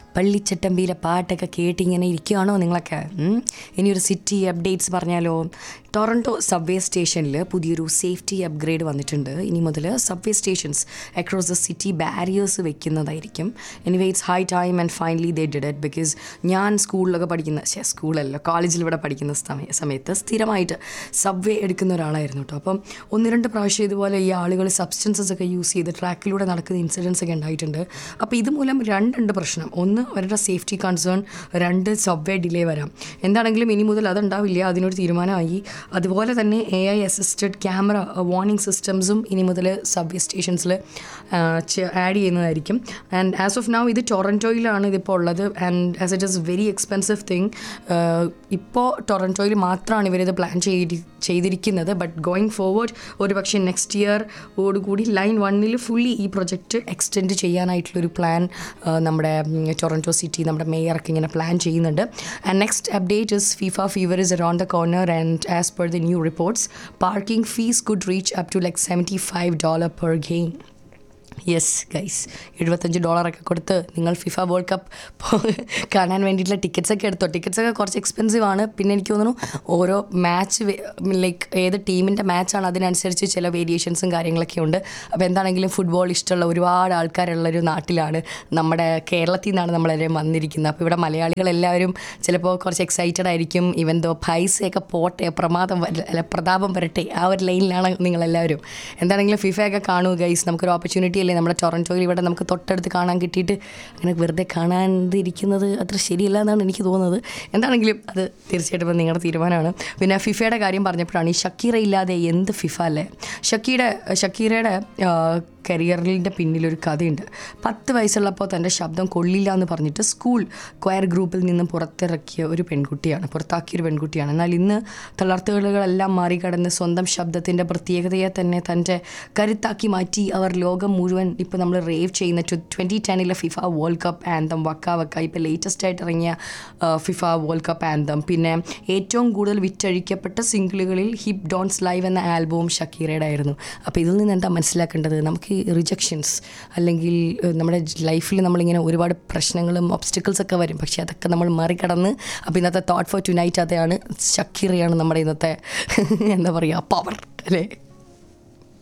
പള്ളിച്ചട്ടമ്പിയിലെ പാട്ടൊക്കെ കേട്ട് ഇങ്ങനെ ഇരിക്കുകയാണോ നിങ്ങളൊക്കെ ഉം? ഇനിയൊരു സിറ്റി അപ്ഡേറ്റ്സ് പറഞ്ഞാലോ ടൊറൻറ്റോ സബ്വേ സ്റ്റേഷനിൽ പുതിയൊരു സേഫ്റ്റി അപ്ഗ്രേഡ് വന്നിട്ടുണ്ട് ഇനി മുതൽ subway stations across the city barriers വെക്കുന്നതായിരിക്കും anyway it's high time and finally they did it because ഞാൻ സ്കൂളിലൊക്കെ പഠിക്കുന്ന ശേ സ്കൂളല്ല കോളേജിൽ ഇവിടെ പഠിക്കുന്ന സമയ സമയത്ത് സ്ഥിരമായിട്ട് സബ്വേ എടുക്കുന്ന ഒരാളായിരുന്നു കേട്ടോ അപ്പം ഒന്ന് രണ്ട് പ്രാവശ്യം ഇതുപോലെ ഈ ആളുകൾ സബ്സ്റ്റൻസസ് ഒക്കെ യൂസ് ചെയ്ത് ട്രാക്കിലൂടെ നടക്കുന്ന ഇൻസിഡൻസ് ഒക്കെ ഉണ്ടായിട്ടുണ്ട് അപ്പോൾ ഇതുമൂലം രണ്ടുണ്ട് പ്രശ്നം ഒന്ന് അവരുടെ സേഫ്റ്റി കൺസേൺ രണ്ട് സബ്വേ ഡിലേ വരാം എന്താണെങ്കിലും ഇനി മുതൽ അതുണ്ടാവില്ല അതിനൊരു തീരുമാനമായി അതുപോലെ തന്നെ A I assisted camera warning സിസ്റ്റംസും ഇനി മുതൽ സബ്വേ സ്റ്റേഷൻസിൽ ആഡ് ചെയ്യുന്നതായിരിക്കും ആൻഡ് ആസ് ഓഫ് നൗ ഇത് ടൊറൻറ്റോയിലാണ് ഇതിപ്പോൾ ഉള്ളത് and as it is very expensive thing ഇപ്പോൾ ടൊറൻറ്റോയിൽ മാത്രമാണ് ഇവരിത് പ്ലാൻ ചെയ്തി ചെയ്തിരിക്കുന്നത് ബട്ട് ഗോയിങ് ഫോർവേഡ് ഒരു പക്ഷേ നെക്സ്റ്റ് ഇയർ ഓടുകൂടി ലൈൻ വണ്ണിൽ ഫുള്ളി ഈ പ്രൊജക്റ്റ് എക്സ്റ്റെൻഡ് ചെയ്യാനായിട്ടുള്ളൊരു പ്ലാൻ നമ്മുടെ ഉം, ടൊറൻറ്റോ സിറ്റി നമ്മുടെ മേയറൊക്കെ ഇങ്ങനെ പ്ലാൻ ചെയ്യുന്നുണ്ട് and next update is FIFA fever is around the corner and as per the new reports parking fees could reach up to like seventy five dollar per game yes guys എഴുപത്തഞ്ച് ഡോളറൊക്കെ കൊടുത്ത് നിങ്ങൾ FIFA world cup കാണാൻ വേണ്ടിയിട്ടുള്ള tickets ഒക്കെ എടുത്തോ tickets ഒക്കെ കുറച്ച് എക്സ്പെൻസീവ് ആണ് പിന്നെ എനിക്ക് തോന്നുന്നു ഓരോ മാച്ച് ലൈക്ക് ഏത് ടീമിൻ്റെ മാച്ചാണ് അതിനനുസരിച്ച് ചില വേരിയേഷൻസും കാര്യങ്ങളൊക്കെ ഉണ്ട് അപ്പോൾ എന്താണെങ്കിലും ഫുട്ബോൾ ഇഷ്ടമുള്ള ഒരുപാട് ആൾക്കാരുള്ള ഒരു നാട്ടിലാണ് നമ്മുടെ കേരളത്തിൽ നിന്നാണ് നമ്മളെല്ലാവരും വന്നിരിക്കുന്നത് അപ്പോൾ ഇവിടെ മലയാളികളെല്ലാവരും ചിലപ്പോൾ കുറച്ച് എക്സൈറ്റഡ് ആയിരിക്കും ഇവൻ ദോ പൈസയൊക്കെ പോട്ടെ പ്രമാദം വര- അല്ല പ്രതാപം വരട്ടെ ആ ഒരു ലൈനിലാണ് നിങ്ങളെല്ലാവരും എന്താണെങ്കിലും ഫിഫയൊക്കെ കാണൂ ഗൈസ് നമുക്കൊരു ഓപ്പർച്യൂണിറ്റി അല്ലേ നമ്മുടെ ടൊറൻറ്റോയിൽ ഇവിടെ നമുക്ക് തൊട്ടടുത്ത് കാണാൻ കിട്ടിയിട്ട് അങ്ങനെ വെറുതെ കാണാതിരിക്കുന്നത് അത്ര ശരിയല്ല എന്നാണ് എനിക്ക് തോന്നുന്നത് എന്താണെങ്കിലും അത് തീർച്ചയായിട്ടും നിങ്ങളുടെ തീരുമാനമാണ് പിന്നെ ഫിഫയുടെ കാര്യം പറഞ്ഞപ്പോഴാണ് ഈ ഷക്കീറ ഇല്ലാതെ എന്ത് ഫിഫ അല്ലേ ഷക്കീയുടെ ഷക്കീറയുടെ കരിയറിൻ്റെ പിന്നിലൊരു കഥയുണ്ട് പത്ത് വയസ്സുള്ളപ്പോൾ തൻ്റെ ശബ്ദം കൊള്ളില്ല എന്ന് പറഞ്ഞിട്ട് സ്കൂൾ ക്വയർ ഗ്രൂപ്പിൽ നിന്നും പുറത്തിറക്കിയ ഒരു പെൺകുട്ടിയാണ് പുറത്താക്കിയ ഒരു പെൺകുട്ടിയാണ് എന്നാൽ ഇന്ന് തളർത്തുകളെല്ലാം മറികടന്ന് സ്വന്തം ശബ്ദത്തിൻ്റെ പ്രത്യേകതയെ തന്നെ തൻ്റെ കരുത്താക്കി മാറ്റി അവർ ലോകം മുഴുവൻ ഇപ്പോൾ നമ്മൾ റേവ് ചെയ്യുന്ന ട്വൻറ്റി ടെന്നിലെ FIFA world cup anthem Waka Waka ഇപ്പോൾ ലേറ്റസ്റ്റ് ആയിട്ട് ഇറങ്ങിയ ആ, ഫിഫ വേൾഡ് കപ്പ് ആന്തം പിന്നെ ഏറ്റവും കൂടുതൽ വിറ്റഴിക്കപ്പെട്ട സിംഗിളുകളിൽ ഹിപ് ഡോൺസ് ലൈവ് എന്ന ആൽബവും ഷക്കീറയുടെ ആയിരുന്നു അപ്പോൾ ഇതിൽ നിന്ന് എന്താ മനസ്സിലാക്കേണ്ടത് നമുക്ക് റിജക്ഷൻസ് അല്ലെങ്കിൽ ഏഹ്, നമ്മുടെ ലൈഫിൽ നമ്മളിങ്ങനെ ഒരുപാട് പ്രശ്നങ്ങളും ഒബ്സ്റ്റക്കിൾസ് ഒക്കെ വരും പക്ഷേ അതൊക്കെ നമ്മൾ മറികടന്ന് അപ്പോൾ ഇന്നത്തെ തോട്ട് ഫോർ ടു നൈറ്റ് അതാണ് ഷക്കീറയാണ് നമ്മുടെ ഇന്നത്തെ എന്താ പറയുക പവർ അല്ലേ